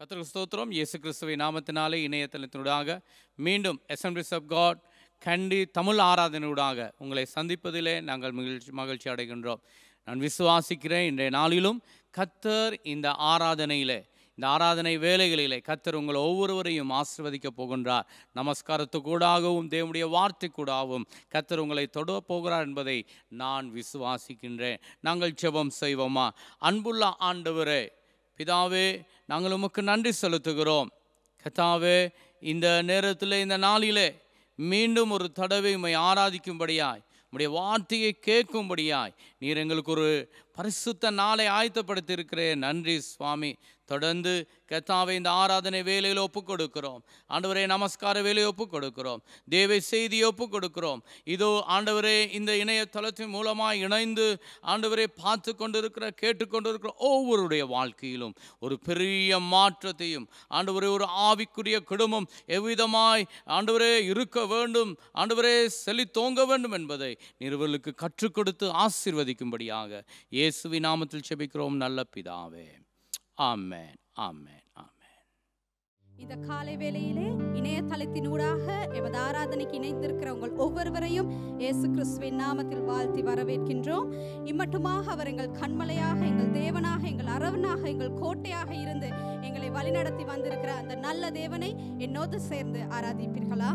கத்திரிக்கு ஸ்தோத்திரம் இயேசு கிறிஸ்துவை நாமத்தினாலே இணையதளத்தினூடாக மீண்டும் assemblies of God Kandy Tamil ஆராதனையூடாக உங்களை சந்திப்பதிலே நாங்கள் மகிழ்ச்சி மகிழ்ச்சி அடைகின்றோம் நான் விசுவாசிக்கிறேன் இன்றைய நாளிலும் கத்தர் இந்த ஆராதனையிலே இந்த ஆராதனை வேலைகளிலே கத்தர் உங்கள் ஒவ்வொருவரையும் ஆசிர்வதிக்க போகின்றார் நமஸ்காரத்துக்கூடாகவும் தேவனுடைய வார்த்தைக்கூடாகவும் கத்தர் உங்களை தொட போகிறார் என்பதை நான் விசுவாசிக்கின்றேன் நாங்கள் ஜெபம் செய்வோமா அன்புள்ள ஆண்டவரே பிதாவே நாங்கள் உமக்கு நன்றி செலுத்துகிறோம் கத்தாவே இந்த நேரத்தில் இந்த நாளிலே மீண்டும் ஒரு தடவை உம்மை ஆராதிக்கும்படியாய் உம்முடைய வார்த்தையை கேட்கும்படியாய் நீர் எங்களுக்கு ஒரு பரிசுத்த நாளை ஆயத்தப்படுத்தி இருக்கிறேன் நன்றி சுவாமி தொடர்ந்து கத்தாவை இந்த ஆராதனை வேலையில் ஒப்புக் கொடுக்கிறோம் ஆண்டவரே நமஸ்கார வேலையை ஒப்புக் கொடுக்கிறோம் தேவை செய்தியை ஒப்புக் கொடுக்கிறோம் இதோ ஆண்டவரே இந்த இணையதளத்தின் மூலமாக இணைந்து ஆண்டவரே பார்த்து கொண்டிருக்கிற கேட்டுக்கொண்டிருக்கிற ஒவ்வொருடைய வாழ்க்கையிலும் ஒரு பெரிய மாற்றத்தையும் ஆண்டவரே ஒரு ஆவிக்குரிய குடும்பம் எவ்விதமாய் ஆண்டவரே இருக்க வேண்டும் ஆண்டவரே செழித்தோங்க வேண்டும் என்பதை நிறுவலுக்கு கற்றுக் கொடுத்து ஆசீர்வதிக்கும்படியாக இயேசுவி நாமத்தில் செபிக்கிறோம் நல்ல பிதாவே ஆமென் ஆமென் ஆமென் இந்த காலை வேளையிலே இணையதளத்தினூடாக எமது ஆராதனைக்கு இணைந்திருக்கிற உங்கள் ஒவ்வொருவரையும் இயேசு கிறிஸ்துவின் நாமத்தில் வாழ்த்தி வரவேற்கின்றோம் இம்மட்டுமாக அவர் எங்கள் கண்மலையாக எங்கள் தேவனாக எங்கள் அரவனாக எங்கள் கோட்டையாக இருந்து எங்களை வழிநடத்தி வந்திருக்கிற அந்த நல்ல தேவனை என்னோடு சேர்ந்து ஆராதிப்பீர்களா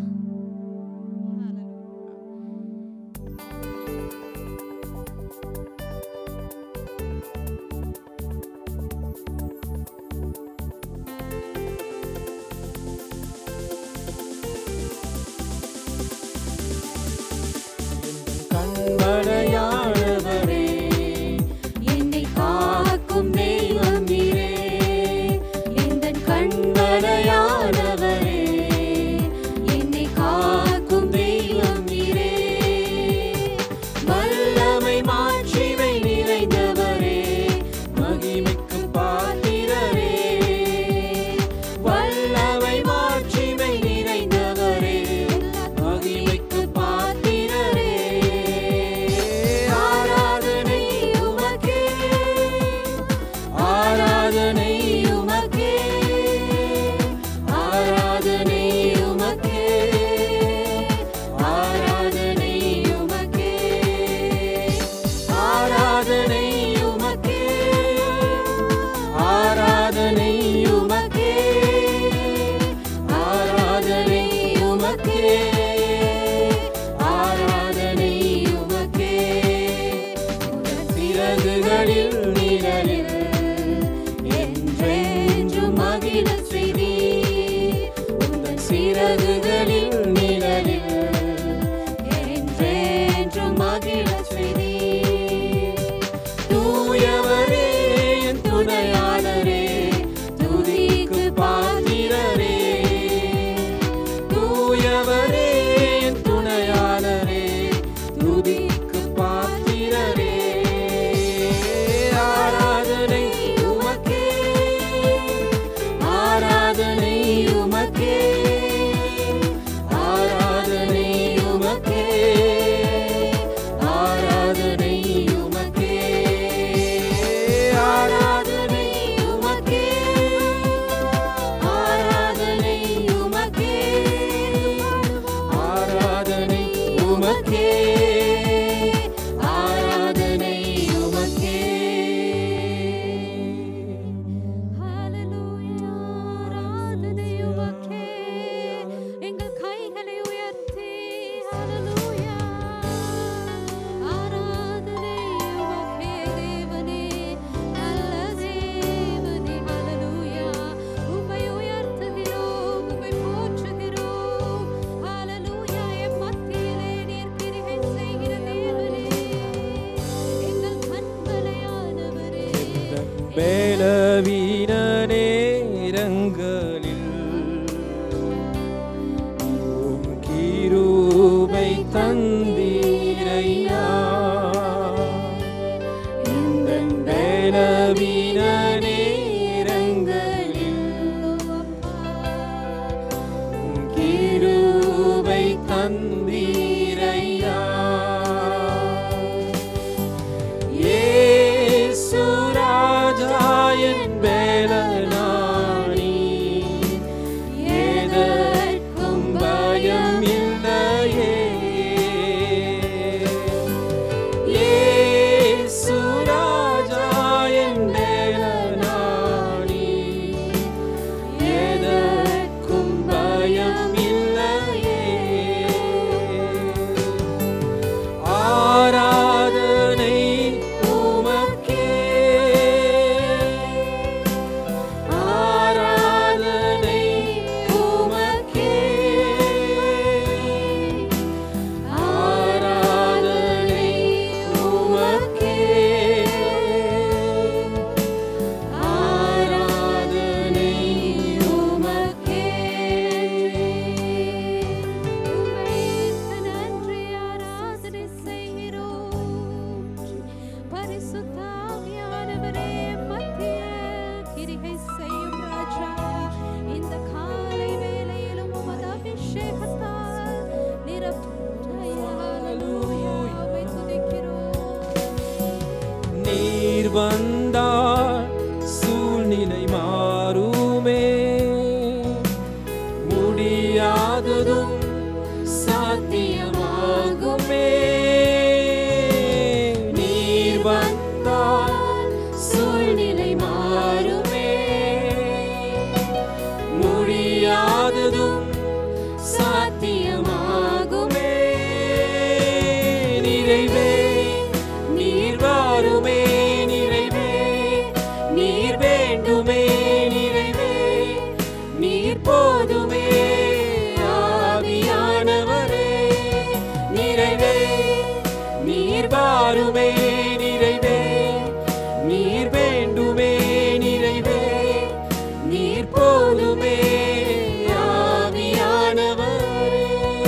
கண்மலையானவரே என்னை காக்கும் தெய்வம் நீரே எந்தன் கண்மலையானவரே என்னை காக்கும் தெய்வம் நீரே வல்லமை மாட்சிமை நிறைந்தவரே மகிமைக்கு பாத்திரரே வல்லமை மாட்சிமை நிறைந்தவரே மகிமைக்கு பாத்திரரே ஆராதனை உமக்கே ஆராதனை உமக்கே ஆராதனை உமக்கே ஆராதனை உமக்கே ஆராதனை உமக்கே ஆராதனை உமக்கே ஆராதனை உமக்கே ஆராதனை உமக்கே சிறகுகளில் நிழலில் என்றென்றும் மகிழ செய்தி உந்தன் சிறகுகளில் நிழலில் என்றென்றும் மகிழ செய்தி தூயவரே என் துணையாளரே துதிக்கு பாத்திரரே தூயவரே என் துணையாளரே துதிக்கு பாத்திரரே ஆராதனை உமக்கே ஆராதனை உமக்கே ஆராதனை உமக்கே ஆராதனை உமக்கே ஆராதனை உமக்கே ஆராதனை உமக்கே ஆராதனை உமக்கே ஆராதனை உமக்கே ஹalleluya ஆராதனை உமக்கே எங்கள் கைகளை உயர்த்தி ஹalleluya ஆராதனை உமக்கே தேவனே நல்ல தேவனே ஹalleluya உம்மை உயர்த்துகிறோம் உம்மை போற்றுகிறோம் ஹalleluya எம் மத்தியிலே நீர் கிரியை செய்கிற தேவனே எங்கள் கண்மலையானவரே பலவீன நேரங்களில் உம் கிருபை தந்தீரையா இந்த பலவீன நேரங்களில் உம் கிருபை தந்தீரையா இயேசு ராஜா என் பலவீன நீர் வந்தால் சூழ்நிலை மாறுமே முடியாததும் சாத்தியமாகுமே நீர் வந்தால் சூழ்நிலை மாறுமே முடியாததும் சாத்தியமாகுமே நிறைவே நீர் வாருமே நிறைவே நீர் வேண்டுமே நிறைவே நீர் போதுமே ஆவியானவரே நிறைவே நீர் வாருமே நிறைவே நீர் வேண்டுமே நிறைவே நீர் போதுமே ஆவியானவரே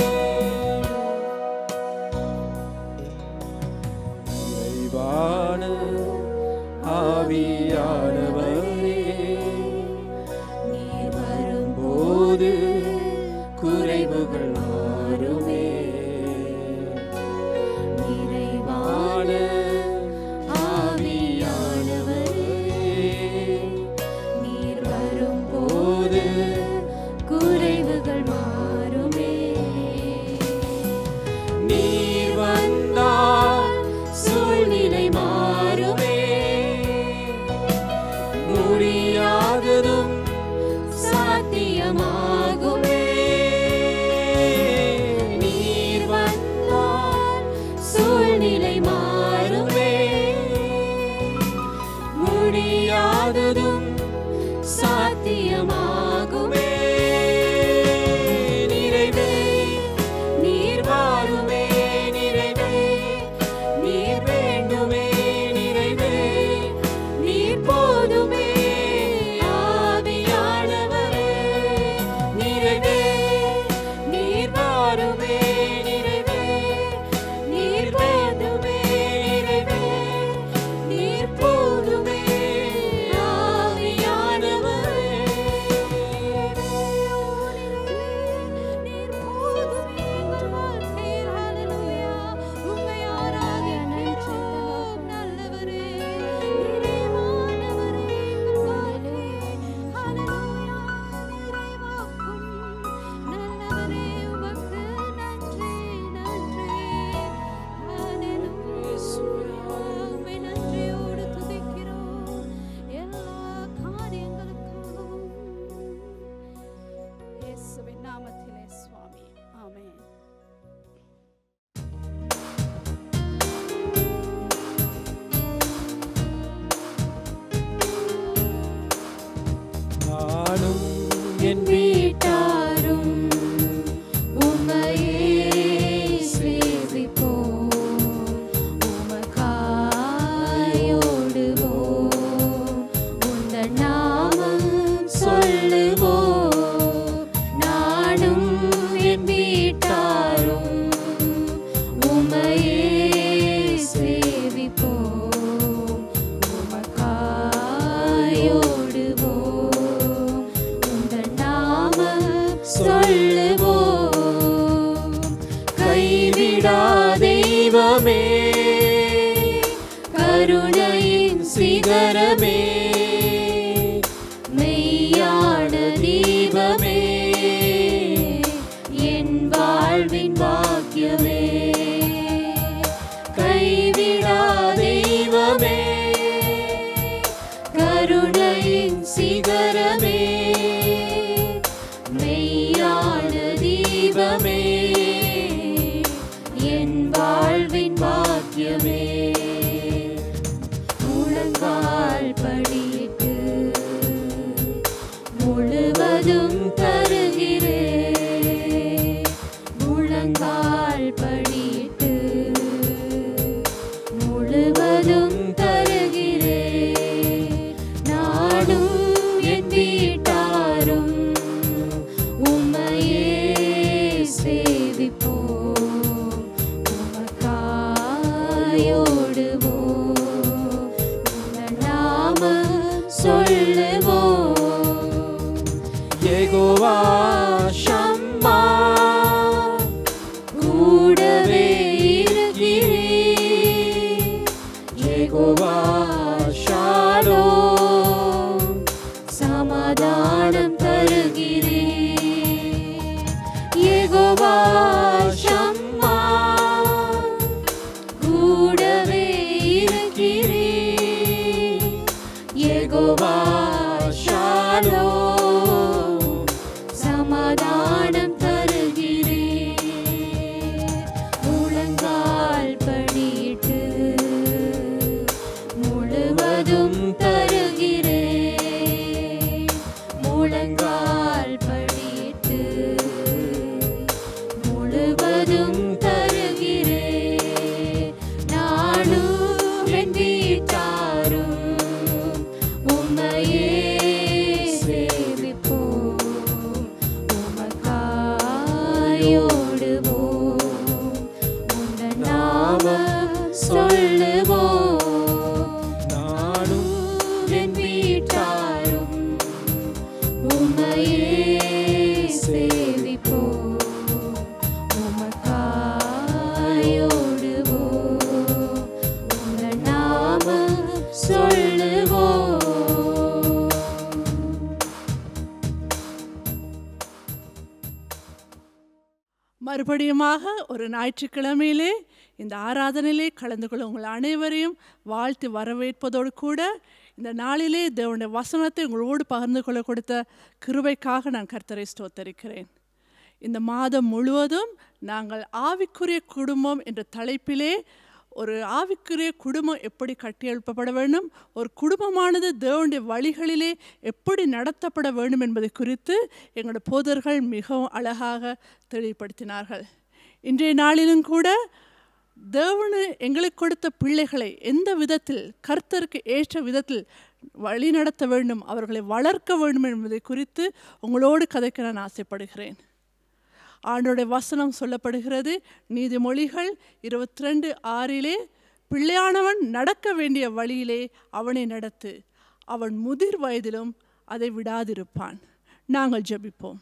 நிறைவான ஆவியானவரே நீர் வரும்போது குறைவுகள் மாறுமே நிறைவான ஆவியானவரே நீர் வரும்போது குறைவுகள் மாறுமே நீர் வந்தால் சூழ்நிலை மாறுமே முடியாததும் சாத்தியமாகுமே நீர் வந்தால் சூழ்நிலை மாறுமே முடியாததும் சாத்தியமாகுமே நிறைவே நீர் வாருமே நிறைவே நீர் வேண்டுமே நிறைவே நீர் போதுமே ஆவியானவரே நிறைவே நீர் வாருமே நிறைவே நீர் வேண்டுமே நிறைவே நீர் போதுமே ஆவியானவரே நீர் போதுமே எங்கள் வாழ்க்கையில் ஹalleluya உம்மை ஆராதிக்கின்றோம் நல்லவரே நிறைவானவரே எங்கள் வாழ்க்கையில் ஹalleluya நிறைவாக்கும் நல்லவரே உமக்கு நன்றி நன்றி ஹalleluya உம்மை நன்றியோடு துதிக்கிறோம் எல்லா காரியங்களுக்காகவும் இயேசுவின் நாமத்திலே சுவாமி ஆமென் நானும் என் வீட்டாரும் உம்மையே சேவிப்போம் உமக்காயோடுவோம் உந்தன் நாமம் சொல்லுவோம் நானும் என் வீட்டாரும் உம்மையே சேவிப்போம் உமக்காயோடுவோம் உந்தன் நாமம் சொல்லுவோம் கைவிடா தெய்வமே கருணையின் சிகரமே மெய்யான தீபமே என் வாழ்வின் பாக்கியமே கைவிடா தெய்வமே கருணையின் சிகரமே மெய்யான தீபமே என் வாழ்வின் பாக்கியமே முழங்கால் படியிட்டு முழுவதும் தருகிறே முழங்கால் படியிட்டு முழுவதும் தருகிறே நாடும் என் வீட்டாரும் உம்மையே சேவிப்போம் உமக்காயோடுவோம் உந்தன் நாமம் சொல்லுவோம் யெகோவா ஷம்மா கூடவே இருக்கிறீர் யெகோவா நாமம் சொல்லுவோம் நானும் என் வீட்டாரும் உம்மையே சேவிப்போம் உமக்காயோடுவோம் உங்கள் நாமம் சொல்லுவோம் மறுபடியுமாக ஒரு ஞாயிற்றுக்கிழமையிலே இந்த ஆராதனையிலே கலந்து கொள்ள உங்கள் அனைவரையும் வாழ்த்து வரவேற்பதோடு கூட இந்த நாளிலே தேவனுடைய வசனத்தை உங்களோடு பகிர்ந்து கொள்ள கொடுத்த கிருபைக்காக நான் கர்த்தரை ஸ்தோத்தரிக்கிறேன் இந்த மாதம் முழுவதும் நாங்கள் ஆவிக்குரிய குடும்பம் என்ற தலைப்பிலே ஒரு ஆவிக்குரிய குடும்பம் எப்படி கட்டியெழுப்பப்பட வேண்டும் ஒரு குடும்பமானது தேவனுடைய வழிகளிலே எப்படி நடத்தப்பட வேண்டும் என்பதை குறித்து எங்களுடைய போதர்கள் மிகவும் அழகாக தெளிவுபடுத்தினார்கள் இன்றைய நாளிலும் கூட தேவனு எங்களுக்கு கொடுத்த பிள்ளைகளை எந்த விதத்தில் கர்த்தருக்கு ஏற்ற விதத்தில் வழி நடத்த வேண்டும் அவர்களை வளர்க்க வேண்டும் என்பதை குறித்து உங்களோடு கதைக்க நான் ஆசைப்படுகிறேன் ஆண்டோடைய வசனம் சொல்லப்படுகிறது நீதிமொழிகள் இருபத்தி ரெண்டு ஆறிலே பிள்ளையானவன் நடக்க வேண்டிய வழியிலே அவனை நடத்து அவன் முதிர் வயதிலும் அதை விடாதிருப்பான் நாங்கள் ஜெபிப்போம்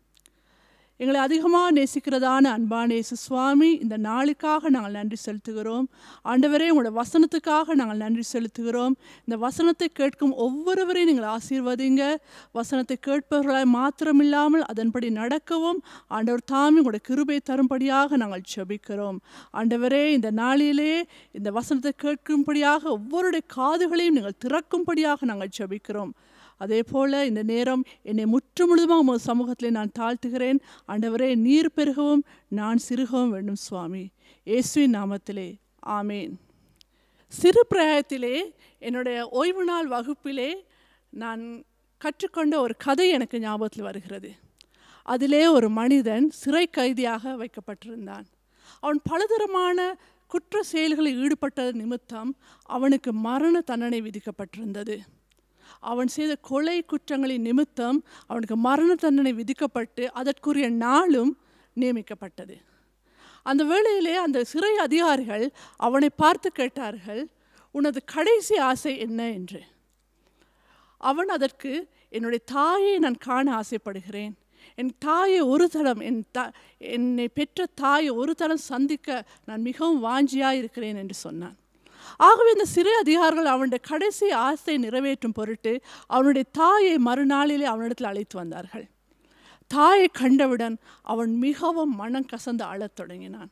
எங்களை அதிகமாக நேசிக்கிறதான அன்பான இயேசு சுவாமி இந்த நாளுக்காக நாங்கள் நன்றி செலுத்துகிறோம் ஆண்டவரே உங்களோட வசனத்துக்காக நாங்கள் நன்றி செலுத்துகிறோம் இந்த வசனத்தை கேட்கும் ஒவ்வொருவரையும் நீங்கள் ஆசீர்வதிங்க வசனத்தை கேட்பவர்களாய் மாத்திரமில்லாமல் அதன்படி நடக்கவும் ஆண்டவர் தாமி உங்களோட கிருபை தரும்படியாக நாங்கள் ஜெபிக்கிறோம் ஆண்டவரே இந்த நாளிலே இந்த வசனத்தை கேட்கும்படியாக ஒவ்வொருடைய காதுகளையும் நீங்கள் திறக்கும்படியாக நாங்கள் ஜெபிக்கிறோம் அதே போல் இந்த நேரம் என்னை முற்று முழுதுமாக உமது சமூகத்தில் நான் தாழ்த்துகிறேன் ஆண்டவரே நீர் பெருகவும் நான் சிறுகவும் வேண்டும் சுவாமி இயேசுவின் நாமத்திலே ஆமேன் சிறு பிராயத்திலே என்னுடைய ஓய்வு நாள் வகுப்பிலே நான் கற்றுக்கொண்ட ஒரு கதை எனக்கு ஞாபகத்தில் வருகிறது அதிலே ஒரு மனிதன் சிறை கைதியாக வைக்கப்பட்டிருந்தான் அவன் பலதரமான குற்ற செயல்களில் ஈடுபட்ட நிமித்தம் அவனுக்கு மரண தண்டனை விதிக்கப்பட்டிருந்தது அவன் செய்த கொலை குற்றங்களின் நிமித்தம் அவனுக்கு மரண தண்டனை விதிக்கப்பட்டு அதற்குரிய நாளும் நியமிக்கப்பட்டது அந்த வேளையிலே அந்த சிறை அதிகாரிகள் அவனை பார்த்து கேட்டார்கள் உனது கடைசி ஆசை என்ன என்று அவன் அதற்கு என்னுடைய தாயை நான் காண ஆசைப்படுகிறேன் என் தாயை ஒரு தரம் என் த என்னை பெற்ற தாயை ஒரு தரம் சந்திக்க நான் மிகவும் வாஞ்சியாக இருக்கிறேன் என்று சொன்னான் ஆகவே இந்த சிறை அதிகாரிகள் அவனுடைய கடைசி ஆசை நிறைவேற்றும் பொருட்டு அவனுடைய தாயை மறுநாளிலே அவனிடத்தில் அழைத்து வந்தார்கள் தாயை கண்டவுடன் அவன் மிகவும் மனம் கசந்து அழத் தொடங்கினான்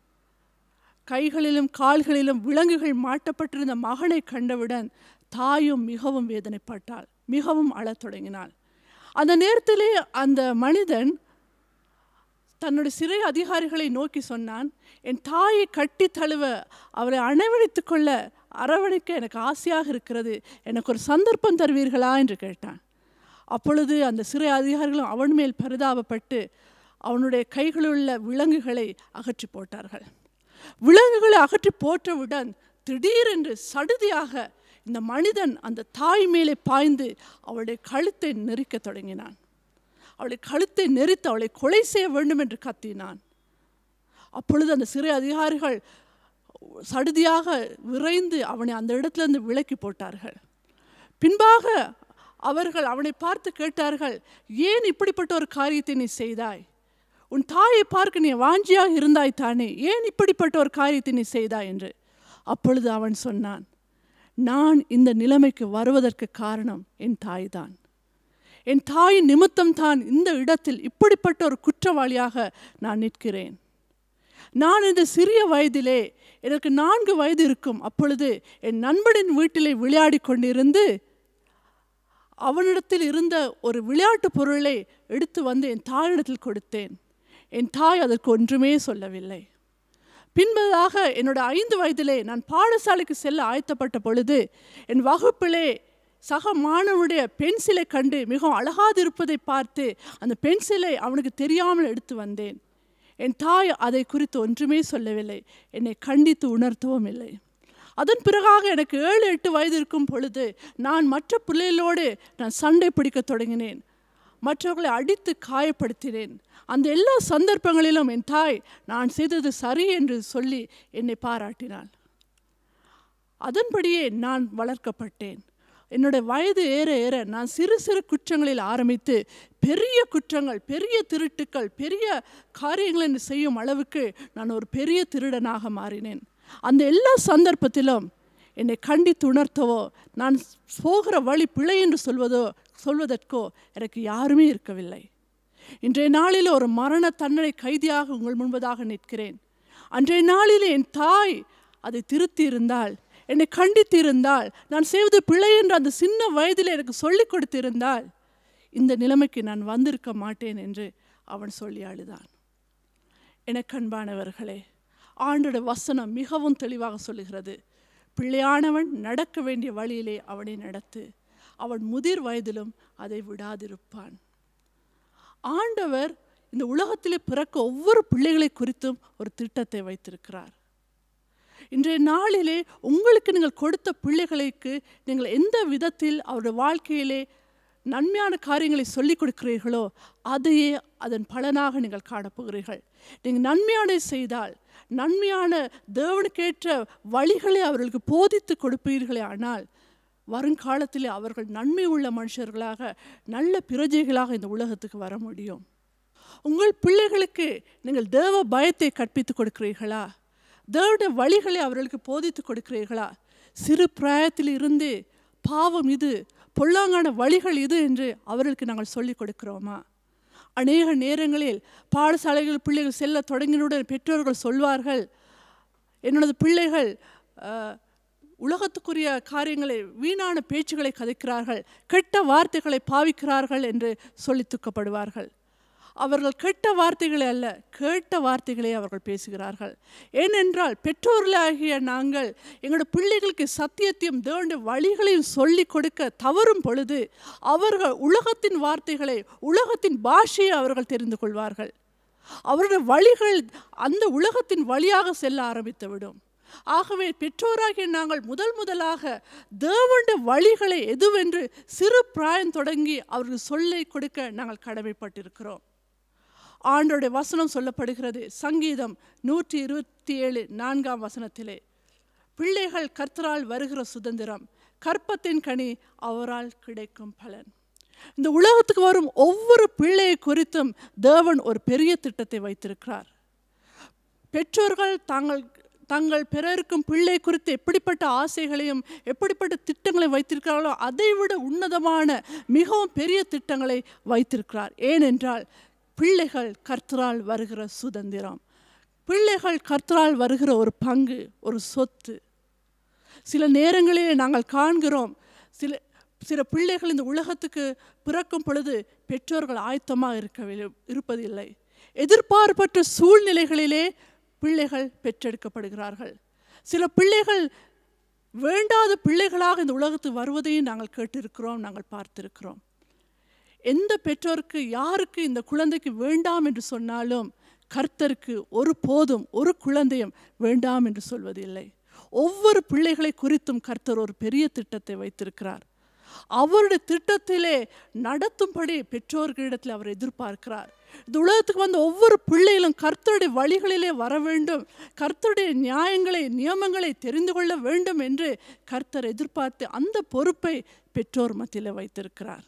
கைகளிலும் கால்களிலும் விலங்குகள் மாட்டப்பட்டிருந்த மகனை கண்டவுடன் தாயும் மிகவும் வேதனைப்பட்டாள் மிகவும் அழத் தொடங்கினாள் அந்த நேரத்திலே அந்த மனிதன் தன்னுடைய சிறை அதிகாரிகளை நோக்கி சொன்னான் என் தாயை கட்டி தழுவ அவரை அணைவழித்து கொள்ள அரவணைக்க எனக்கு ஆசையாக இருக்கிறது எனக்கு ஒரு சந்தர்ப்பம் தருவீர்களா என்று கேட்டான் அப்பொழுது அந்த சிறை அதிகாரிகளும் அவன் மேல் பரிதாபப்பட்டு அவனுடைய கைகளில் உள்ள விலங்குகளை அகற்றி போட்டார்கள் விலங்குகளை அகற்றி போட்டவுடன் திடீரென்று சடுதியாக இந்த மனிதன் அந்த தாய் மேலே பாய்ந்து அவளுடைய கழுத்தை நெரிக்கத் தொடங்கினான் அவளுடைய கழுத்தை நெரித்து அவளை கொலை செய்ய வேண்டும் என்று கத்தினான் அப்பொழுது அந்த சிறை அதிகாரிகள் சடுதியாக விரைந்து அவனை அந்த இடத்திலிருந்து விலக்கி போட்டார்கள் பின்பாக அவர்கள் அவனை பார்த்து கேட்டார்கள் ஏன் இப்படிப்பட்ட ஒரு காரியத்தை நீ செய்தாய் உன் தாயை பார்க்க நீ வாஞ்சியாக இருந்தாய் தானே ஏன் இப்படிப்பட்ட ஒரு காரியத்தை நீ செய்தாய் என்று அப்பொழுது அவன் சொன்னான் நான் இந்த நிலைமைக்கு வருவதற்கு காரணம் என் தாய்தான் என் தாய் நிமித்தம் தான் இந்த இடத்தில் இப்படிப்பட்ட ஒரு குற்றவாளியாக நான் நிற்கிறேன் நான் இந்த சிறிய வயதிலே எனக்கு நான்கு வயது இருக்கும் அப்பொழுது என் நண்பனின் வீட்டிலே விளையாடி கொண்டிருந்து அவனிடத்தில் இருந்த ஒரு விளையாட்டு பொருளை எடுத்து வந்து என் தாயிடத்தில் கொடுத்தேன் என் தாய் அதற்கு ஒன்றுமே சொல்லவில்லை பின்பதாக என்னோட ஐந்து வயதிலே நான் பாடசாலைக்கு செல்ல ஆயத்தப்பட்ட பொழுது என் வகுப்பிலே சக மாணவனுடைய பென்சிலை கண்டு மிகவும் அழகாதிருப்பதை பார்த்து அந்த பென்சிலை அவனுக்கு தெரியாமல் எடுத்து வந்தேன் என் தாய் அதை குறித்து ஒன்றுமே சொல்லவில்லை என்னை கண்டித்து உணர்த்தவும் இல்லை அதன் பிறகாக எனக்கு ஏழு எட்டு வயது இருக்கும் பொழுது நான் மற்ற பிள்ளைகளோடு நான் சண்டை பிடிக்க தொடங்கினேன் மற்றவர்களை அடித்து காயப்படுத்தினேன் அந்த எல்லா சந்தர்ப்பங்களிலும் என் தாய் நான் செய்தது சரி என்று சொல்லி என்னை பாராட்டினாள் அதன்படியே நான் வளர்க்கப்பட்டேன் என்னுடைய வயது ஏற ஏற நான் சிறு சிறு குற்றங்களில் ஆரம்பித்து பெரிய குற்றங்கள் பெரிய திருட்டுக்கள் பெரிய காரியங்கள் என்று செய்யும் அளவுக்கு நான் ஒரு பெரிய திருடனாக மாறினேன் அந்த எல்லா சந்தர்ப்பத்திலும் என்னை கண்டித்து உணர்த்தவோ நான் போகிற வழி பிழை என்று சொல்வதோ சொல்வதற்கோ எனக்கு யாருமே இருக்கவில்லை இன்றைய நாளில் ஒரு மரண தண்டனை கைதியாக உங்கள் முன்பதாக நிற்கிறேன் அன்றைய நாளில் என் தாய் அதை திருத்தி இருந்தால் என்னை கண்டித்து இருந்தால் நான் செய்வது பிழை என்று அந்த சின்ன வயதில் எனக்கு சொல்லிக் கொடுத்திருந்தால் இந்த நிலைமைக்கு நான் வந்திருக்க மாட்டேன் என்று அவன் சொல்லி அழுதான் எனக்கு அன்பானவர்களே ஆண்டோட வசனம் மிகவும் தெளிவாக சொல்லுகிறது பிள்ளையானவன் நடக்க வேண்டிய வழியிலே அவனை நடத்து அவன் முதிர் வயதிலும் அதை விடாதிருப்பான் ஆண்டவர் இந்த உலகத்திலே பிறக்க ஒவ்வொரு பிள்ளைகளை குறித்தும் ஒரு திட்டத்தை வைத்திருக்கிறார் இன்றைய நாளிலே உங்களுக்கு நீங்கள் கொடுத்த பிள்ளைகளுக்கு நீங்கள் எந்த விதத்தில் அவருடைய வாழ்க்கையிலே நன்மையான காரியங்களை சொல்லிக் கொடுக்கிறீர்களோ அதையே அதன் பலனாக நீங்கள் காணப்போகிறீர்கள் நீங்கள் நன்மையான செய்தால் நன்மையான தேவனுக்கேற்ற வழிகளை அவர்களுக்கு போதித்து கொடுப்பீர்களே ஆனால் வருங்காலத்தில் அவர்கள் நன்மை உள்ள மனுஷர்களாக நல்ல பிரஜைகளாக இந்த உலகத்துக்கு வர முடியும் உங்கள் பிள்ளைகளுக்கு நீங்கள் தேவ பயத்தை கற்பித்துக் கொடுக்கிறீர்களா தேவனுடைய வழிகளை அவர்களுக்கு போதித்து கொடுக்கிறீர்களா சிறு பிராயத்தில் இருந்து பாவம் இது பொல்லாங்கான வழிகள் இது என்று அவர்களுக்கு நாங்கள் சொல்லிக் கொடுக்கிறோமா அநேக நேரங்களில் பாடசாலைகள் பிள்ளைகள் செல்ல தொடங்கினுடன் பெற்றோர்கள் சொல்வார்கள் என்னோடது பிள்ளைகள் அஹ், உலகத்துக்குரிய காரியங்களை வீணான பேச்சுகளை கதைக்கிறார்கள் கெட்ட வார்த்தைகளை பாவிக்கிறார்கள் என்று சொல்லி துக்கப்படுவார்கள் அவர்கள் கெட்ட வார்த்தைகளை அல்ல கேட்ட வார்த்தைகளை அவர்கள் பேசுகிறார்கள் ஏனென்றால் பெற்றோர்களாகிய நாங்கள் எங்களுடைய பிள்ளைகளுக்கு சத்தியத்தையும் தேவனுடைய வழிகளையும் சொல்லி கொடுக்க தவறும் பொழுது அவர்கள் உலகத்தின் வார்த்தைகளை உலகத்தின் பாஷையை அவர்கள் தெரிந்து கொள்வார்கள் அவருடைய வழிகள் அந்த உலகத்தின் வழியாக செல்ல ஆரம்பித்துவிடும் ஆகவே பெற்றோராகிய நாங்கள் முதல் முதலாக தேவனுடைய வழிகளை எதுவென்று சிறு பிராயம் தொடங்கி அவர்கள் சொல்லை கொடுக்க நாங்கள் கடமைப்பட்டிருக்கிறோம் ஆண்டோடைய வசனம் சொல்லப்படுகிறது சங்கீதம் நூற்றி இருபத்தி ஏழு நான்காம் வசனத்திலே பிள்ளைகள் கர்த்தரால் வருகிற சுதந்திரம் கற்பத்தின் கனி அவரால் கிடைக்கும் பலன் இந்த உலகத்துக்கு வரும் ஒவ்வொரு பிள்ளையை குறித்தும் தேவன் ஒரு பெரிய திட்டத்தை வைத்திருக்கிறார் பெற்றோர்கள் தாங்கள் தங்கள் பிறருக்கும் பிள்ளை குறித்து எப்படிப்பட்ட ஆசைகளையும் எப்படிப்பட்ட திட்டங்களை வைத்திருக்கிறார்களோ அதைவிட உன்னதமான மிகவும் பெரிய திட்டங்களை வைத்திருக்கிறார் ஏனென்றால் பிள்ளைகள் கர்த்தரால் வருகிற சுதந்திரம் பிள்ளைகள் கர்த்தரால் வருகிற ஒரு பங்கு ஒரு சொத்து சில நேரங்களிலே நாங்கள் காண்கிறோம் சில சில பிள்ளைகள் இந்த உலகத்துக்கு பிறக்கும் பொழுது பெற்றோர்கள் ஆயத்தமாக இருக்கவில்லை இருப்பதில்லை எதிர்பார்ப்பற்ற சூழ்நிலைகளிலே பிள்ளைகள் பெற்றெடுக்கப்படுகிறார்கள் சில பிள்ளைகள் வேண்டாத பிள்ளைகளாக இந்த உலகத்துக்கு வருவதையும் நாங்கள் கேட்டிருக்கிறோம் நாங்கள் பார்த்திருக்கிறோம் எந்த பெற்றோருக்கு யாருக்கு இந்த குழந்தைக்கு வேண்டாம் என்று சொன்னாலும் கர்த்தருக்கு ஒரு போதும் ஒரு குழந்தையும் வேண்டாம் என்று சொல்வதில்லை ஒவ்வொரு பிள்ளைகளை குறித்தும் கர்த்தர் ஒரு பெரிய திட்டத்தை வைத்திருக்கிறார் அவருடைய திட்டத்திலே நடத்தும்படி பெற்றோர்களிடத்தில் அவர் எதிர்பார்க்கிறார் இந்த உலகத்துக்கு வந்த ஒவ்வொரு பிள்ளைகளும் கர்த்தருடைய வழிகளிலே வர வேண்டும் கர்த்தருடைய நியாயங்களை நியமங்களை தெரிந்து கொள்ள வேண்டும் என்று கர்த்தர் எதிர்பார்த்து அந்த பொறுப்பை பெற்றோர் மத்தியில் வைத்திருக்கிறார்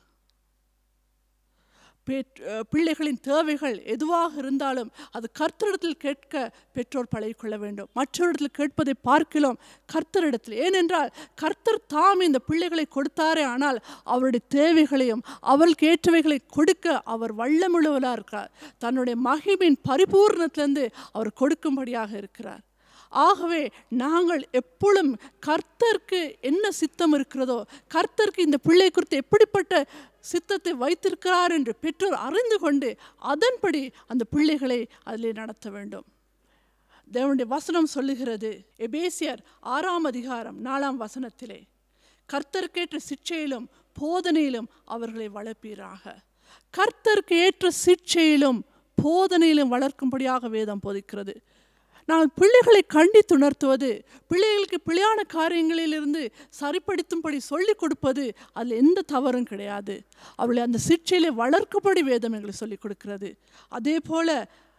பெற்- அஹ் பிள்ளைகளின் தேவைகள் எதுவாக இருந்தாலும் அது கர்த்தரிடத்தில் கேட்க பெற்றோர் பழகிக்கொள்ள வேண்டும் மற்றவரிடத்தில் கேட்பதை பார்க்கலாம் கர்த்தரிடத்தில் ஏனென்றால் கர்த்தர் தாம் இந்த பிள்ளைகளை கொடுத்தாரே ஆனால் அவருடைய தேவைகளையும் அவருக்கு ஏற்றவைகளை கொடுக்க அவர் வல்லமுள்ளவராக இருக்கிறார் தன்னுடைய மகிமின் பரிபூர்ணத்திலிருந்து அவர் கொடுக்கும்படியாக இருக்கிறார் ஆகவே நாங்கள் எப்பொழுதும் கர்த்தருக்கு என்ன சித்தம் இருக்கிறதோ கர்த்தருக்கு இந்த பிள்ளை குறித்து எப்படிப்பட்ட சித்தத்தை வைத்திருக்கிறார் என்று பெற்றோர் அறிந்து கொண்டு அதன்படி அந்த பிள்ளைகளை அதிலே நடத்த வேண்டும் தேவனுடைய வசனம் சொல்லுகிறது எபேசியர் ஆறாம் அதிகாரம் நாலாம் வசனத்திலே கர்த்தருக்கேற்ற சிக்ஷையிலும் போதனையிலும் அவர்களை வளர்ப்பீராக கர்த்தருக்கு ஏற்ற சிக்ஷையிலும் போதனையிலும் வளர்க்கும்படியாக வேதம் போதிக்கிறது நான் பிள்ளைகளை கண்டித்துணர்த்துவது பிள்ளைகளுக்கு பிழையான காரியங்களிலிருந்து சரிப்படுத்தும்படி சொல்லிக் கொடுப்பது அதில் எந்த தவறும் கிடையாது அவளை அந்த சிற்றையிலே வளர்க்கும்படி வேதம் எங்களுக்கு சொல்லிக் கொடுக்கிறது அதே போல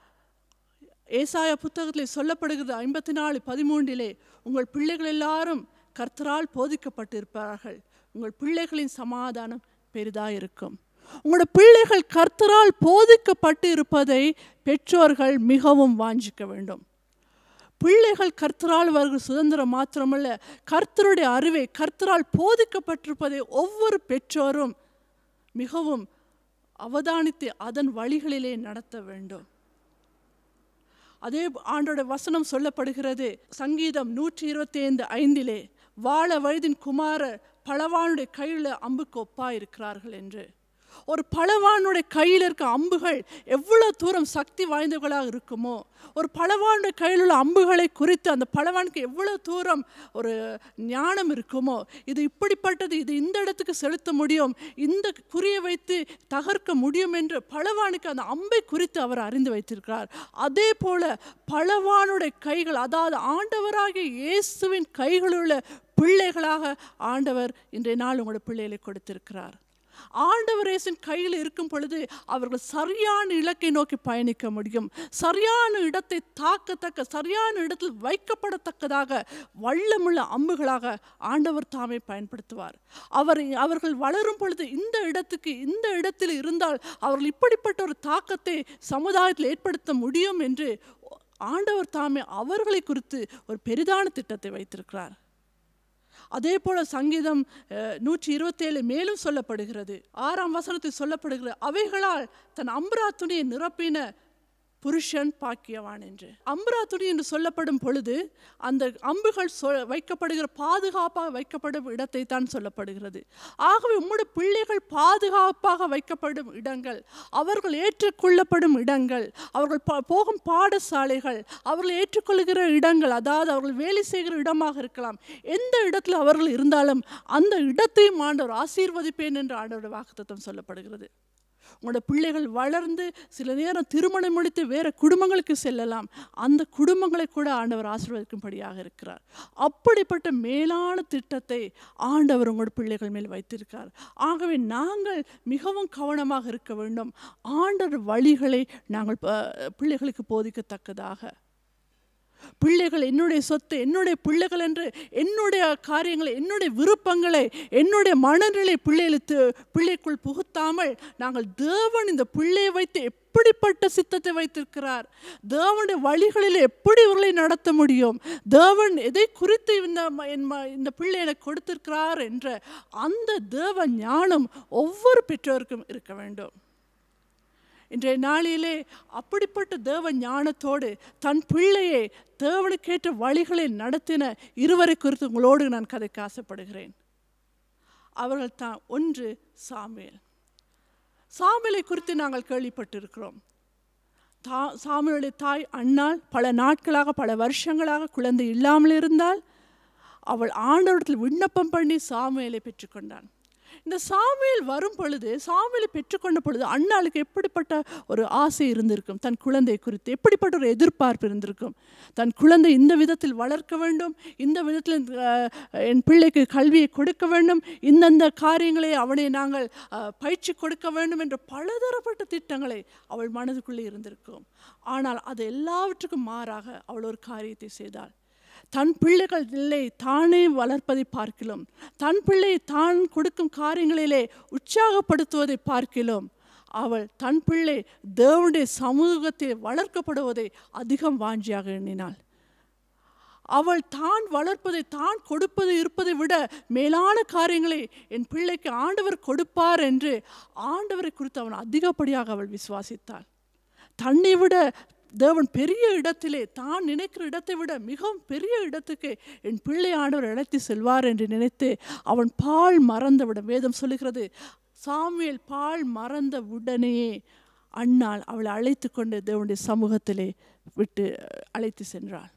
ஏசாயா புத்தகத்தில் சொல்லப்படுகிறது ஐம்பத்தி நாலு பதிமூன்றிலே உங்கள் பிள்ளைகள் எல்லாரும் கர்த்தரால் போதிக்கப்பட்டிருப்பார்கள் உங்கள் பிள்ளைகளின் சமாதானம் பெரிதாக இருக்கும் உங்களோட பிள்ளைகள் கர்த்தரால் போதிக்கப்பட்டு இருப்பதை பெற்றோர்கள் மிகவும் வாஞ்சிக்க வேண்டும் பிள்ளைகள் கர்த்தரால் வருகிற சுதந்திரம் மாத்திரமல்ல கர்த்தருடைய அறிவை கர்த்தரால் போதிக்கப்பட்டிருப்பதை ஒவ்வொரு பெற்றோரும் மிகவும் அவதானித்து அதன் வழிகளிலே நடத்த வேண்டும் அதே ஆண்டோட வசனம் சொல்லப்படுகிறது சங்கீதம் நூற்றி இருபத்தி ஐந்து ஐந்திலே வாழ வயதின் குமாரர் பலவானுடைய கையில் அம்புக்கு ஒப்பா இருக்கிறார்கள் என்று ஒரு பலவானுடைய கையில் இருக்க அம்புகள் எவ்வளோ தூரம் சக்தி வாய்ந்தவர்களாக இருக்குமோ ஒரு பலவானுடைய கையில் உள்ள அம்புகளை குறித்து அந்த பலவானுக்கு எவ்வளோ தூரம் ஒரு ஞானம் இருக்குமோ இது இப்படிப்பட்டது இது இந்த இடத்துக்கு செலுத்த முடியும் இந்த குறியை வைத்து தகர்க்க முடியும் என்று பலவானுக்கு அந்த அம்பை குறித்து அவர் அறிந்து வைத்திருக்கிறார் அதே போல பலவானுடைய கைகள் அதாவது ஆண்டவராகிய இயேசுவின் கைகளுள்ள பிள்ளைகளாக ஆண்டவர் இன்றைய நாள் உங்களோட பிள்ளைகளை கொடுத்திருக்கிறார் ஆண்டவர் இயேசின் கையில் இருக்கும் பொழுது அவர்கள் சரியான இலக்கை நோக்கி பயணிக்க முடியும் சரியான இடத்தை தாக்கத்தக்க சரியான இடத்தில் வைக்கப்படத்தக்கதாக வல்லமுள்ள அம்புகளாக ஆண்டவர் தாமே பயன்படுத்துவார் அவர் அவர்கள் வளரும் பொழுது இந்த இடத்துக்கு இந்த இடத்தில் இருந்தால் அவர்கள் இப்படிப்பட்ட ஒரு தாக்கத்தை சமுதாயத்தில் ஏற்படுத்த முடியும் என்று ஆண்டவர் தாமே அவர்களை குறித்து ஒரு பெரிதான திட்டத்தை வைத்திருக்கிறார் அதே போல சங்கீதம் அஹ், நூற்றி இருபத்தேழு மேலும் சொல்லப்படுகிறது ஆறாம் வசனத்தில் சொல்லப்படுகிறது அவைகளால் தன் அம்பரா துணியை நிரப்பின புருஷன் பாக்கியவான் என்று அம்பரா துணி என்று சொல்லப்படும் பொழுது அந்த அம்புகள் சொ வைக்கப்படுகிற பாதுகாப்பாக வைக்கப்படும் இடத்தை தான் சொல்லப்படுகிறது ஆகவே உம்முடைய பிள்ளைகள் பாதுகாப்பாக வைக்கப்படும் இடங்கள் அவர்கள் ஏற்றுக்கொள்ளப்படும் இடங்கள் அவர்கள் ப- போகும் பாடசாலைகள் அவர்கள் ஏற்றுக்கொள்கிற இடங்கள் அதாவது அவர்கள் வேலை செய்கிற இடமாக இருக்கலாம் எந்த இடத்துல அவர்கள் இருந்தாலும் அந்த இடத்தையும் ஆண்டவர் ஆசீர்வதிப்பேன் என்று ஆண்டவருடைய வாக்குத்தத்தம் சொல்லப்படுகிறது உங்களோட பிள்ளைகள் வளர்ந்து சில நேரம் திருமணம் முடித்து வேறு குடும்பங்களுக்கு செல்லலாம் அந்த குடும்பங்களை கூட ஆண்டவர் ஆசீர்வதிக்கும்படியாக இருக்கிறார் அப்படிப்பட்ட மேலான திட்டத்தை ஆண்டவர் உங்களோட பிள்ளைகள் மேல் வைத்திருக்கிறார் ஆகவே நாங்கள் மிகவும் கவனமாக இருக்க வேண்டும் ஆண்டவர் வழிகளை நாங்கள் ப- பிள்ளைகளுக்கு போதிக்கத்தக்கதாக பிள்ளைகள் என்னுடைய சொத்து என்னுடைய பிள்ளைகள் என்று என்னுடைய காரியங்களை என்னுடைய விருப்பங்களை என்னுடைய மனநிலை பிள்ளைகளுக்கு பிள்ளைக்குள் புகுத்தாமல் நாங்கள் தேவன் இந்த பிள்ளையை வைத்து எப்படிப்பட்ட சித்தத்தை வைத்திருக்கிறார் தேவனுடைய வழிகளில் எப்படி இவர்களை நடத்த முடியும் தேவன் எதை குறித்து இந்த ம- என் ம- இந்த பிள்ளை எனக்கு கொடுத்திருக்கிறார் என்ற அந்த தேவ ஞானம் ஒவ்வொரு பெற்றோருக்கும் இருக்க வேண்டும் இன்றைய நாளிலே அப்படிப்பட்ட தேவ ஞானத்தோடு தன் பிள்ளையை தேவனுக்கேற்ற வழிகளை நடத்தின இருவரை குறித்து உங்களோடு நான் கதைக்க ஆசைப்படுகிறேன் அவர்கள் தான் ஒன்று சாமுவேல் சாமுவேலை குறித்து நாங்கள் கேள்விப்பட்டிருக்கிறோம் தா சாமுவேலுடைய தாய் அண்ணாள் பல நாட்களாக பல வருஷங்களாக குழந்தை இல்லாமல் இருந்தால் அவள் ஆண்டவரத்தில் விண்ணப்பம் பண்ணி சாமுவேலை பெற்றுக்கொண்டான் இந்த சாமுவேல் வரும் பொழுது சாமுவேலை பெற்றுக்கொண்ட பொழுது அண்ணாளுக்கு எப்படிப்பட்ட ஒரு ஆசை இருந்திருக்கும் தன் குழந்தை குறித்து எப்படிப்பட்ட ஒரு எதிர்பார்ப்பு இருந்திருக்கும் தன் குழந்தை இந்த விதத்தில் வளர்க்க வேண்டும் இந்த விதத்தில் அஹ், என் பிள்ளைக்கு கல்வியை கொடுக்க வேண்டும் இந்தந்த காரியங்களை அவனை நாங்கள் அஹ், பயிற்சி கொடுக்க வேண்டும் என்ற பலதரப்பட்ட திட்டங்களை அவள் மனதுக்குள்ளே இருந்திருக்கும் ஆனால் அது எல்லாவற்றுக்கும் மாறாக அவள் ஒரு காரியத்தை செய்தாள் தன் பிள்ளைகள் இல்லை தானே வளர்ப்பதை பார்க்கிலும் தன் பிள்ளை தான் கொடுக்கும் காரியங்களிலே உற்சாகப்படுத்துவதை பார்க்கிலும் அவள் தன் பிள்ளை தேவனுடைய சமூகத்தில் வளர்க்கப்படுவதை அதிகம் வாஞ்சியாக எண்ணினாள் அவள் தான் வளர்ப்பதை தான் கொடுப்பது இருப்பதை விட மேலான காரியங்களை என் பிள்ளைக்கு ஆண்டவர் கொடுப்பார் என்று ஆண்டவரை குறித்து அவன் அதிகப்படியாக அவள் விசுவாசித்தாள் தன்னை விட தேவன் பெரிய இடத்திலே தான் நினைக்கிற இடத்தை விட மிகவும் பெரிய இடத்துக்கு என் பிள்ளை ஆண்டவர் அழைத்து செல்வார் என்று நினைத்து அவன் பால் மறந்தவிட வேதம் சொல்லுகிறது சாமுவேல் பால் மறந்த உடனேயே அண்ணாள் அவளை அழைத்து கொண்டு தேவனுடைய சமூகத்திலே விட்டு அழைத்து சென்றாள்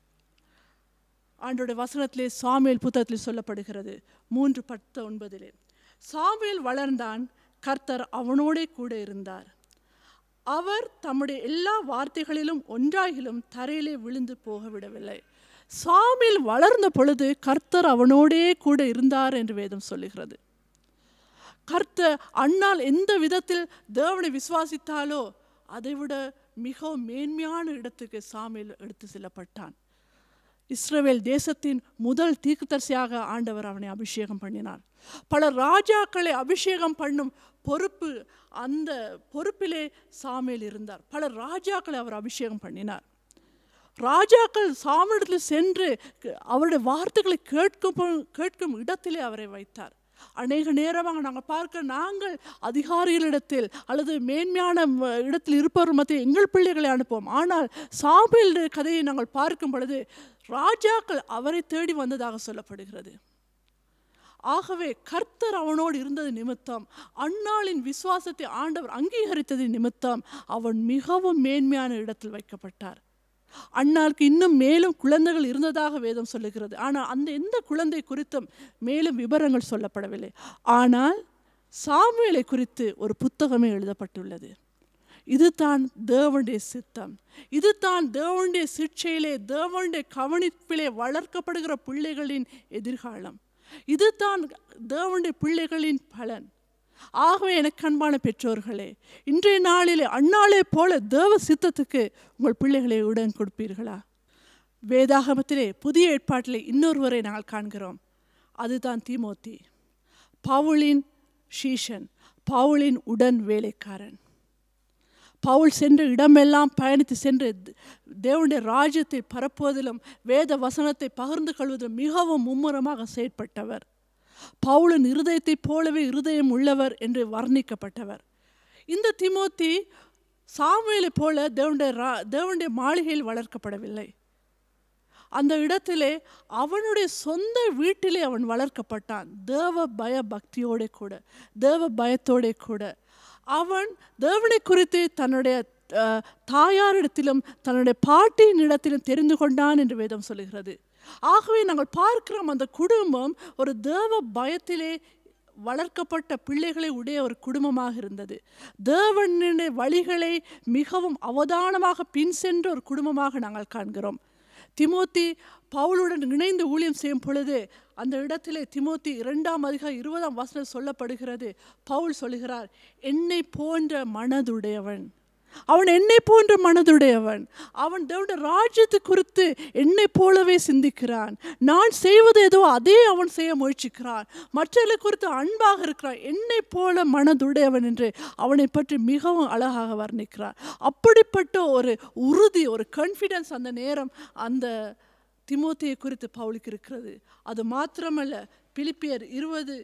ஆண்டோட வசனத்திலே சாமுவேல் புத்தகத்திலே சொல்லப்படுகிறது மூன்று பத்து ஒன்பதிலே சாமுவேல் வளர்ந்தான் கர்த்தர் அவனோடே கூட இருந்தார் அவர் தம்முடைய எல்லா வார்த்தைகளிலும் ஒன்றாகிலும் தரையிலே விழுந்து போக விடவில்லை சாமியில் வளர்ந்த பொழுது கர்த்தர் அவனோடே கூட இருந்தார் என்று வேதம் சொல்லுகிறது கர்த்தர் அண்ணால் எந்த விதத்தில் தேவனை விசுவாசித்தாலோ அதைவிட மிகவும் மேன்மையான இடத்துக்கு சாமியில் எடுத்து செல்லப்பட்டான் இஸ்ரவேல் தேசத்தின் முதல் தீர்க்கதரிசியாக ஆண்டவர் அவனை அபிஷேகம் பண்ணினார் பல ராஜாக்களை அபிஷேகம் பண்ணும் பொறுப்பு அந்த பொறுப்பிலே சாமியில் இருந்தார் பல ராஜாக்களை அவர் அபிஷேகம் பண்ணினார் ராஜாக்கள் சாமியிடத்தில் சென்று க- அவருடைய வார்த்தைகளை கேட்கும் பொ- கேட்கும் இடத்திலே அவரை வைத்தார் அநேக நேரமாக நாங்கள் பார்க்க நாங்கள் அதிகாரிகளிடத்தில் அல்லது மேன்மையான ம- இடத்தில் இருப்பவர் மத்திய எங்கள் பிள்ளைகளை அனுப்புவோம் ஆனால் சாமியில் கதையை நாங்கள் பார்க்கும் பொழுது ராஜாக்கள் அவரை தேடி வந்ததாக சொல்லப்படுகிறது ஆகவே கர்த்தர் அவனோடு இருந்தது நிமித்தம் அன்னாளின் விசுவாசத்தை ஆண்டவர் அங்கீகரித்தது நிமித்தம் அவன் மிகவும் மேன்மையான இடத்தில் வைக்கப்பட்டார் அன்னாளுக்கு இன்னும் மேலும் குழந்தைகள் இருந்ததாக வேதம் சொல்லுகிறது ஆனால் அந்த எந்த குழந்தை குறித்தும் மேலும் விவரங்கள் சொல்லப்படவில்லை ஆனால் சாமுவேலை குறித்து ஒரு புத்தகமே எழுதப்பட்டுள்ளது இதுதான் தேவனுடைய சித்தம் இதுதான் தேவனுடைய சிக்ஷையிலே தேவனுடைய கவனிப்பிலே வளர்க்கப்படுகிற பிள்ளைகளின் எதிர்காலம் இதுதான் தேவனுடைய பிள்ளைகளின் பலன் ஆகவே எனக்கு அன்பான பெற்றோர்களே இன்றைய நாளிலே அந்நாளே போல தேவ சித்தத்துக்கு உங்கள் பிள்ளைகளை உடன் கொடுப்பீர்களா வேதாகமத்திலே புதிய ஏற்பாட்டிலே இன்னொருவரை நாங்கள் காண்கிறோம் அதுதான் தீமோத்தி பவுலின் ஷீஷன் பவுலின் உடன் வேலைக்காரன் பவுல் சென்ற இடமெல்லாம் பயணித்து சென்று த- தேவனுடைய ராஜ்யத்தை பரப்புவதிலும் வேத வசனத்தை பகிர்ந்து கொள்வதிலும் மிகவும் மும்முரமாக செயற்பட்டவர் பவுலின் இருதயத்தைப் போலவே இருதயம் உள்ளவர் என்று வர்ணிக்கப்பட்டவர் இந்த திமோத்தி சாமுவேலைப் போல தேவனுடைய ரா தேவனுடைய மாளிகையில் வளர்க்கப்படவில்லை அந்த இடத்திலே அவனுடைய சொந்த வீட்டிலே அவன் வளர்க்கப்பட்டான் தேவ பய பக்தியோட கூட தேவ பயத்தோட கூட அவன் தேவனை குறித்து தன்னுடைய அஹ், தாயாரிடத்திலும் தன்னுடைய பாட்டியின் இடத்திலும் தெரிந்து கொண்டான் என்று வேதம் சொல்லுகிறது ஆகவே நாங்கள் பார்க்கிறோம் அந்த குடும்பம் ஒரு தேவ பயத்திலே வளர்க்கப்பட்ட பிள்ளைகளை உடைய ஒரு குடும்பமாக இருந்தது தேவனுடைய வழிகளை மிகவும் அவதானமாக பின் சென்ற ஒரு குடும்பமாக நாங்கள் காண்கிறோம் திமோத்தி பவுலுடன் இணைந்து ஊழியம் செய்யும் பொழுது அந்த இடத்திலே திமோத்தி இரண்டாம் அதிகாரம் இருபதாம் வசனம் சொல்லப்படுகிறது பவுல் சொல்லுகிறார் என்னை போன்ற மனதுடையவன் அவன் என்னை போன்ற மனதுடையவன் அவன் தேவனுடைய ராஜ்யத்தை குறித்து என்னை போலவே சிந்திக்கிறான் நான் செய்வது ஏதோ அதே அவன் செய்ய முயற்சிக்கிறான் மற்றவர்களை குறித்து அன்பாக இருக்கிறான் என்னை போல மனதுடையவன் என்று அவனை பற்றி மிகவும் அழகாக வர்ணிக்கிறார் அப்படிப்பட்ட ஒரு உறுதி ஒரு கான்ஃபிடன்ஸ் அந்த நேரம் அந்த திமோத்தியை குறித்து பவுலுக்கு இருக்கிறது அது மாத்திரமல்ல பிலிப்பியர் இருபது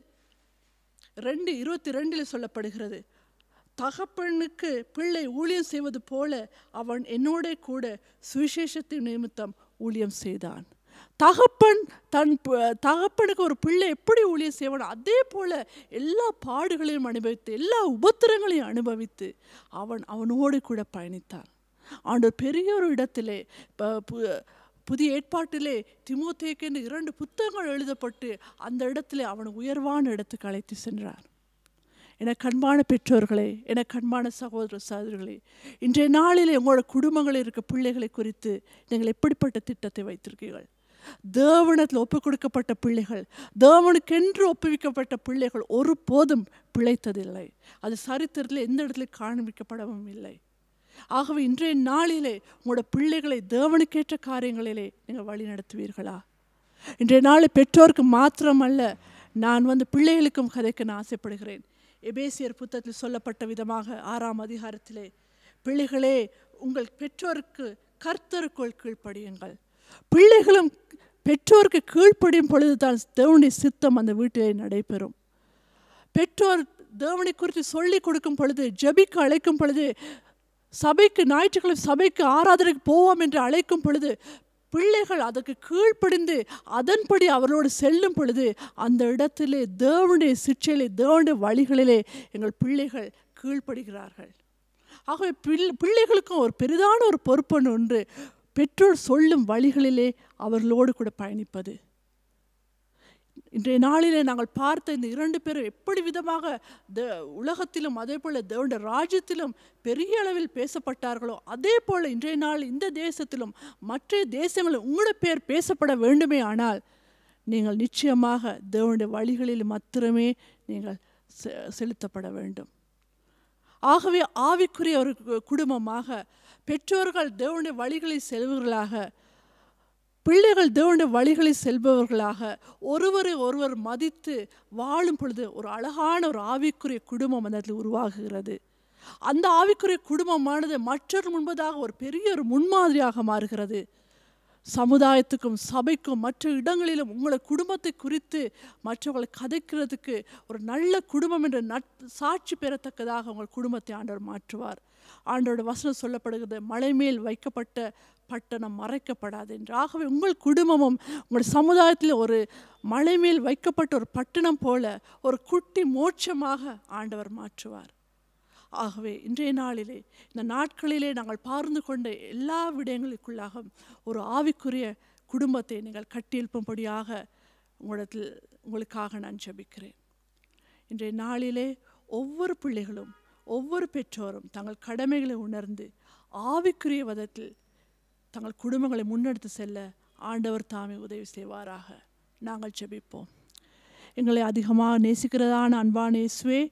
ரெண்டு இருபத்தி ரெண்டில் சொல்லப்படுகிறது தகப்பனுக்கு பிள்ளை ஊழியம் செய்வது போல அவன் என்னோட கூட சுவிசேஷத்தின் நிமித்தம் ஊழியம் செய்தான் தகப்பன் தன் ப- தகப்பனுக்கு ஒரு பிள்ளை எப்படி ஊழியம் செய்வான் அதே போல எல்லா பாடுகளையும் அனுபவித்து எல்லா உபத்திரங்களையும் அனுபவித்து அவன் அவனோடு கூட பயணித்தான் ஆண்டவர் பெரிய ஒரு இடத்திலே ப- பு- புதிய ஏற்பாட்டிலே திமோத்தேக்கு என்று இரண்டு புத்தகங்கள் எழுதப்பட்டு அந்த இடத்திலே அவன் உயர்வான இடத்துக்கு அழைத்து சென்றார் எனக்கு அன்பான பெற்றோர்களே எனக்கு அன்பான சகோதர சகோதரிகளே இன்றைய நாளிலே உங்களோட குடும்பங்களில் இருக்க பிள்ளைகளை குறித்து நீங்கள் எப்படிப்பட்ட திட்டத்தை வைத்திருக்கீர்கள் தேவனத்தில் ஒப்புக் கொடுக்கப்பட்ட பிள்ளைகள் தேவனுக்கென்று ஒப்புவிக்கப்பட்ட பிள்ளைகள் ஒருபோதும் பிழைத்ததில்லை அது சரித்திரத்தில் எந்த இடத்துல காண்பிக்கப்படவும் இல்லை ஆகவே இன்றைய நாளிலே உங்களோட பிள்ளைகளை தேவனுக்கேற்ற காரியங்களிலே நீங்கள் வழி நடத்துவீர்களா இன்றைய நாளில் பெற்றோருக்கு மாத்திரமல்ல நான் வந்து பிள்ளைகளுக்கும் கதைக்க நான் ஆசைப்படுகிறேன் எபேசியர் புத்தகத்தில் சொல்லப்பட்ட விதமாக ஆறாம் அதிகாரத்திலே பிள்ளைகளே உங்கள் பெற்றோருக்கு கர்த்தருக்குள் கீழ்ப்படியுங்கள் பிள்ளைகளும் பெற்றோருக்கு கீழ்ப்படியும் பொழுதுதான் தேவனுடைய சித்தம் அந்த வீட்டிலே நடைபெறும் பெற்றோர் தேவனை குறித்து சொல்லி கொடுக்கும் பொழுது ஜெபிக்க அழைக்கும் பொழுது சபைக்கு ஞாயிற்றுக்கிழமை சபைக்கு ஆராதனைக்கு போவோம் என்று அழைக்கும் பொழுது பிள்ளைகள் அதற்கு கீழ்ப்படிந்து அதன்படி அவர்களோடு செல்லும் பொழுது அந்த இடத்திலே தேவனுடைய சிற்றையிலே தேவனுடைய வழிகளிலே எங்கள் பிள்ளைகள் கீழ்ப்படுகிறார்கள் ஆகவே பிள் பிள்ளைகளுக்கும் ஒரு பெரிதான ஒரு பொறுப்பு ஒன்று பெற்றோர் சொல்லும் வழிகளிலே அவர்களோடு கூட பயணிப்பது இன்றைய நாளிலே நாங்கள் பார்த்த இந்த இரண்டு பேரும் எப்படி விதமாக த உலகத்திலும் அதே போல் தேவனுடைய ராஜ்யத்திலும் பெரிய அளவில் பேசப்பட்டார்களோ அதே போல் இன்றைய நாள் இந்த தேசத்திலும் மற்ற தேசங்களில் உங்களுடைய பேர் பேசப்பட வேண்டுமே ஆனால் நீங்கள் நிச்சயமாக தேவனுடைய வழிகளில் மாத்திரமே நீங்கள் செ- செலுத்தப்பட வேண்டும் ஆகவே ஆவிக்குரிய ஒரு கு- குடும்பமாக பெற்றோர்கள் தேவனுடைய வழிகளில் செல்வர்களாக பிள்ளைகள் தேவனுடைய வழிகளில் செல்பவர்களாக ஒருவரை ஒருவர் மதித்து வாழும் பொழுது ஒரு அழகான ஒரு ஆவிக்குரிய குடும்பம் அந்த இடத்துல உருவாகுகிறது அந்த ஆவிக்குரிய குடும்பமானது மற்றொரு முன்பதாக ஒரு பெரிய ஒரு முன்மாதிரியாக மாறுகிறது சமுதாயத்துக்கும் சபைக்கும் மற்ற இடங்களிலும் உங்களை குடும்பத்தை குறித்து மற்றவர்களை கதைக்கிறதுக்கு ஒரு நல்ல குடும்பம் என்ற நட் சாட்சி பெறத்தக்கதாக உங்கள் குடும்பத்தை ஆண்டவர் மாற்றுவார் ஆண்டவரோட வசனம் சொல்லப்படுகிறது மலை மேல் வைக்கப்பட்ட பட்டணம் மறைக்கப்படாது என்று ஆகவே உங்கள் குடும்பமும் உங்கள் சமுதாயத்தில் ஒரு மலை மேல் வைக்கப்பட்ட ஒரு பட்டணம் போல ஒரு குட்டி மோட்சமாக ஆண்டவர் மாற்றுவார் ஆகவே இன்றைய நாளிலே இந்த நாட்களிலே நாங்கள் பார்ந்து கொண்ட எல்லா விடயங்களுக்குள்ளாக ஒரு ஆவிக்குரிய குடும்பத்தை நீங்கள் கட்டியெழுப்பும்படியாக உங்களிடத்தில் உங்களுக்காக நான் ஜெபிக்கிறேன் இன்றைய நாளிலே ஒவ்வொரு பிள்ளைகளும் ஒவ்வொரு பெற்றோரும் தங்கள் கடமைகளை உணர்ந்து ஆவிக்குரிய விதத்தில் தங்கள் குடும்பங்களை முன்னெடுத்து செல்ல ஆண்டவர் தாமே உதவி செய்வாராக நாங்கள் ஜெபிப்போம் எங்களை அதிகமாக நேசிக்கிறதான அன்பான இயேசுவே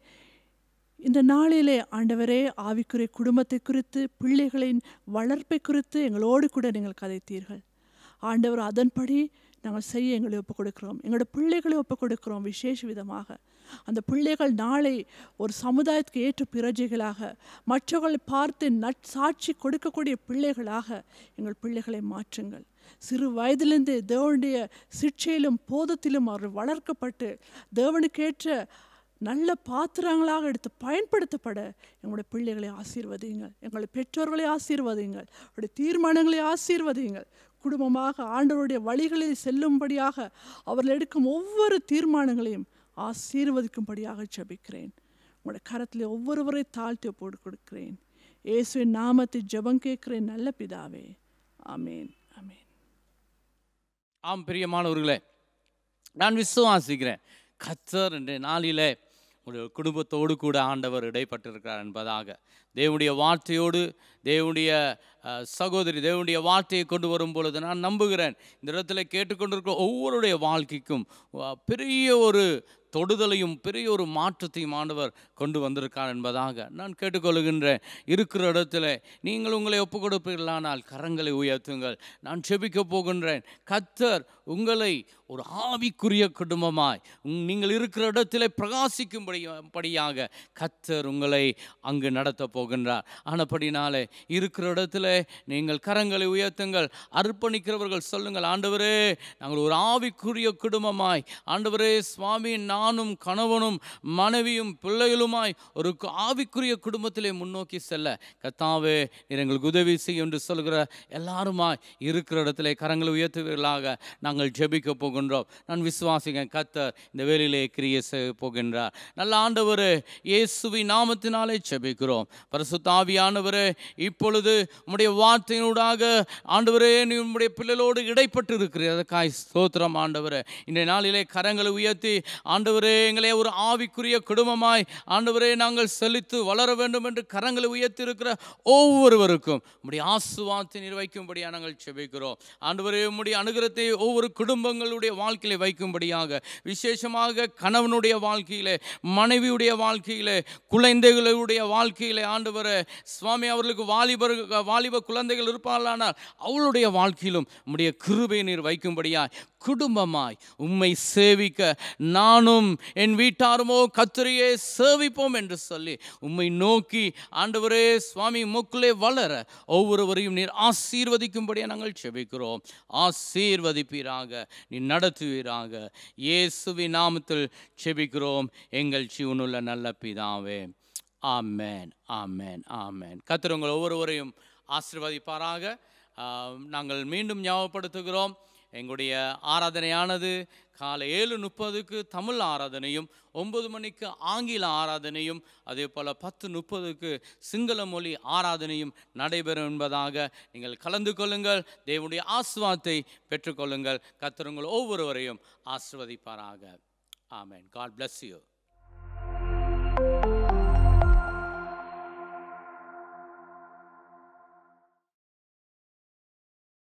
இந்த நாளிலே ஆண்டவரே ஆவிக்குரிய குடும்பத்தை குறித்து பிள்ளைகளின் வளர்ப்பை குறித்து எங்களோடு கூட நீங்கள் கதைத்தீர்கள் ஆண்டவர் அதன்படி நாங்கள் செய்ய எங்களை ஒப்புக் கொடுக்கிறோம் எங்களோட பிள்ளைகளை ஒப்புக் கொடுக்கிறோம் விசேஷ விதமாக அந்த பிள்ளைகள் நாளை ஒரு சமுதாயத்துக்கு ஏற்ற பிரஜைகளாக மற்றவர்களை பார்த்து நட் சாட்சி கொடுக்கக்கூடிய பிள்ளைகளாக எங்கள் பிள்ளைகளை மாற்றுங்கள் சிறு வயதிலிருந்து தேவனுடைய சிக்ஷையிலும் போதத்திலும் அவர் வளர்க்கப்பட்டு தேவனுக்கேற்ற நல்ல பாத்திரங்களாக எடுத்து பயன்படுத்தப்பட எங்களுடைய பிள்ளைகளை ஆசீர்வதியுங்கள் எங்களுடைய பெற்றோர்களை ஆசீர்வதியுங்கள் அவருடைய தீர்மானங்களை ஆசீர்வதியுங்கள் குடும்பமாக ஆண்டவருடைய வழிகளில் செல்லும்படியாக அவர்கள் எடுக்கும் ஒவ்வொரு தீர்மானங்களையும் ஆசீர்வதிக்கும்படியாக ஜெபிக்கிறேன் உங்களுடைய கரத்தில் ஒவ்வொருவரை தாழ்த்தி போட்டு கொடுக்கிறேன் இயேசுவின் நாமத்தை ஜெபம் கேட்கிறேன் நல்ல பிதாவே ஆமேன் ஆமேன் ஆம் பிரியமானவர்களே நான் விசுவாசிக்கிறேன் கத்தர் என்ற நாளிலே ஒரு குடும்பத்தோடு கூட ஆண்டவர் இடைப்பட்டிருக்கிறார் என்பதாக தேவனுடைய வார்த்தையோடு தேவனுடைய அஹ், சகோதரி தேவனுடைய வார்த்தையை கொண்டு வரும் பொழுது நான் நம்புகிறேன் இந்த இடத்துல கேட்டுக்கொண்டிருக்கிற ஒவ்வொருடைய வாழ்க்கைக்கும் அஹ், பெரிய ஒரு தொடுதலையும் பெரிய ஒரு மாற்றத்தையும் ஆண்டவர் கொண்டு வந்திருக்கார் என்பதாக நான் கேட்டுக்கொள்கின்றேன் இருக்கிற இடத்துல நீங்கள் உங்களை ஒப்புக் கொடுப்பீர்களானால் கரங்களை உயர்த்துங்கள் நான் செபிக்க போகின்றேன் கத்தர் உங்களை ஒரு ஆவிக்குரிய குடும்பமாய் உங்- நீங்கள் இருக்கிற இடத்துல பிரகாசிக்கும்படி படியாக கத்தர் உங்களை அங்கு நடத்த போகின்றார் ஆனப்படினாலே இருக்கிற இடத்துல நீங்கள் கரங்களை உயர்த்துங்கள் அர்ப்பணிக்கிறவர்கள் சொல்லுங்கள் ஆண்டவரே நாங்கள் ஒரு ஆவிக்குரிய குடும்பமாய் ஆண்டவரே சுவாமி நானும் கணவனும் மனைவியும் பிள்ளைகளுமாய் ஒரு கு- ஆவிக்குரிய குடும்பத்திலே முன்னோக்கி செல்ல கத்தாவே நீர் எங்களுக்கு உதவி செய்யும் என்று சொல்கிற எல்லாருமாய் இருக்கிற இடத்துல கரங்களை உயர்த்துவீர்களாக நாங்கள் ஜெபிக்க போகின்றோம் நான் விசுவாசிக்கிறேன் கத்தர் இந்த வேலையிலே கிரியை செய்ய போகின்றார் நல்ல ஆண்டவரே இயேசுவின் நாமத்தினாலே ஜெபிக்கிறோம் பரிசுத்தாவியானவரே இப்பொழுது உம்முடைய வார்த்தையினூடாக ஆண்டவரே நீ உம்முடைய பிள்ளைகளோடு இடைப்பட்டு இருக்கிறீர் அதற்காய் ஸ்தோத்திரம் ஆண்டவரே இந்த நாளிலே கரங்களை உயர்த்தி ஆண்டவரே எங்களை ஒரு ஆவிக்குரிய குடும்பமாய் ஆண்டவரே நாங்கள் செழித்து வளர வேண்டும் என்று கரங்களை உயர்த்தி இருக்கிற ஒவ்வொருவருக்கும் உம்முடைய ஆசுவாத்தை நிர்வகிக்கும்படியாக நாங்கள் செபிக்கிறோம் ஆண்டவரே உம்முடைய அனுகிரத்தை ஒவ்வொரு குடும்பங்களுடைய வாழ்க்கையிலே வைக்கும்படியாக விசேஷமாக கணவனுடைய வாழ்க்கையிலே மனைவியுடைய வாழ்க்கையிலே குழந்தைகளுடைய வாழ்க்கையிலே ஆண்டவரே சுவாமி அவர்களுக்கு வாலிபர் வாலிப குழந்தைகள் இருப்பார்களானால் அவளுடைய வாழ்க்கையிலும் உம்முடைய கிருபை நீர் வைக்கும்படியாய் குடும்பமாய் உம்மை சேவிக்க நானும் என் வீட்டாருமோ கத்திரியே சேவிப்போம் என்று சொல்லி உம்மை நோக்கி ஆண்டவரே சுவாமி மூக்கிலே வளர ஒவ்வொருவரையும் நீர் ஆசீர்வதிக்கும்படியா நாங்கள் செபிக்கிறோம் ஆசீர்வதிப்பீராக நீ நடத்துவீராக இயேசுவின் நாமத்தில் செபிக்கிறோம் எங்கள் ஜீவனுள்ள நல்ல பிதாவே ஆமென் ஆமென் ஆமென் கர்த்தர் உங்கள் ஒவ்வொருவரையும் ஆசீர்வதிப்பாராக ஆம், நாங்கள் மீண்டும் ஞாபகப்படுத்துகிறோம் எங்களுடைய ஆராதனையானது காலை ஏழு முப்பதுக்கு தமிழ் ஆராதனையும் ஒன்பது மணிக்கு ஆங்கில ஆராதனையும் அதே போல் பத்து முப்பதுக்கு சிங்கள மொழி ஆராதனையும் நடைபெறும் என்பதாக நீங்கள் கலந்து கொள்ளுங்கள் தேவனுடைய ஆசுவாத்தை பெற்றுக்கொள்ளுங்கள் கர்த்தர் உங்கள் ஒவ்வொருவரையும் ஆசிர்வதிப்பாராக ஆமென் காட் bless you